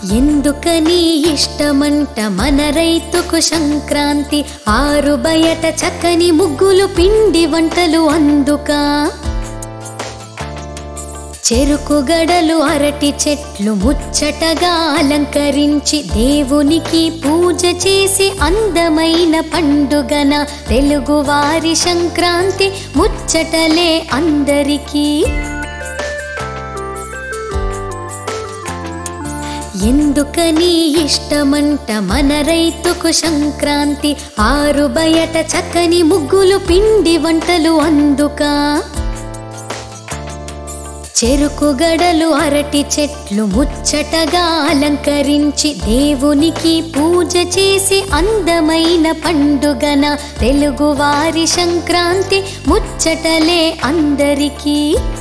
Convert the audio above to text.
ఎందుకని ఇష్టమంట మన రైతుకు సంక్రాంతి ఆరు బయట చక్కని ముగ్గులు పిండి వంటలు అందుక చెరుకు గడలు అరటి చెట్లు ముచ్చటగా అలంకరించి దేవునికి పూజ చేసి అందమైన పండుగన తెలుగువారి సంక్రాంతి ముచ్చటలే అందరికీ ఎందుకని ఇష్టమంట మన రైతుకు సంక్రాంతి ఆరు బయట చక్కని ముగ్గులు పిండి వంటలు అందుక చెరుకు గడలు అరటి చెట్లు ముచ్చటగా అలంకరించి దేవునికి పూజ చేసి అందమైన పండుగన తెలుగువారి సంక్రాంతి ముచ్చటలే అందరికీ